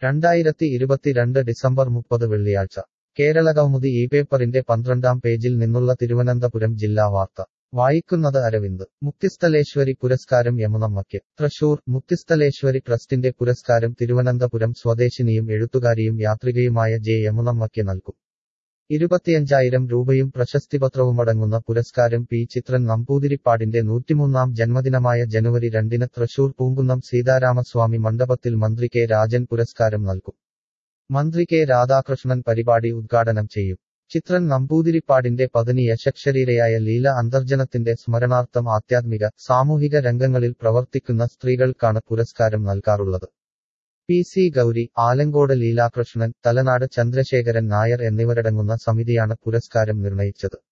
രണ്ടായിരത്തി ഇരുപത്തിരണ്ട് ഡിസംബർ മുപ്പത് വെള്ളിയാഴ്ച കേരളകൗമുദി ഈ പേപ്പറിന്റെ പന്ത്രണ്ടാം പേജിൽ നിന്നുള്ള തിരുവനന്തപുരം ജില്ലാ വാർത്ത വായിക്കുന്നത് അരവിന്ദ് മുക്തിസ്ഥലേശ്വരി പുരസ്കാരം യമുനമ്മയ്ക്ക് തൃശൂർ മുക്തിസ്ഥലേശ്വരി ട്രസ്റ്റിന്റെ പുരസ്കാരം തിരുവനന്തപുരം സ്വദേശിനിയും എഴുത്തുകാരിയും യാത്രികയുമായ ജെ യമുനമ്മയ്ക്ക് നൽകും ഇരുപത്തിയഞ്ചായിരം രൂപയും പ്രശസ്തിപത്രവുമടങ്ങുന്ന പുരസ്കാരം പി ചിത്രൻ നമ്പൂതിരിപ്പാടിന്റെ നൂറ്റിമൂന്നാം ജന്മദിനമായ ജനുവരി രണ്ടിന് തൃശൂർ പൂങ്കുന്നം സീതാരാമസ്വാമി മണ്ഡപത്തിൽ മന്ത്രി കെ രാജൻ പുരസ്കാരം നൽകും മന്ത്രി കെ രാധാകൃഷ്ണൻ പരിപാടി ഉദ്ഘാടനം ചെയ്യും ചിത്രൻ നമ്പൂതിരിപ്പാടിന്റെ പതിനി യശക്ഷരീരയായ ലീല അന്തർജനത്തിന്റെ സ്മരണാർത്ഥം ആധ്യാത്മിക സാമൂഹിക രംഗങ്ങളിൽ പ്രവർത്തിക്കുന്ന സ്ത്രീകൾക്കാണ് പുരസ്കാരം നൽകാറുള്ളത് പി സി ഗൗരി ആലങ്കോട് ലീലാകൃഷ്ണൻ തലനാട് ചന്ദ്രശേഖരൻ നായർ എന്നിവരടങ്ങുന്ന സമിതിയാണ് പുരസ്കാരം നിർണയിച്ചത്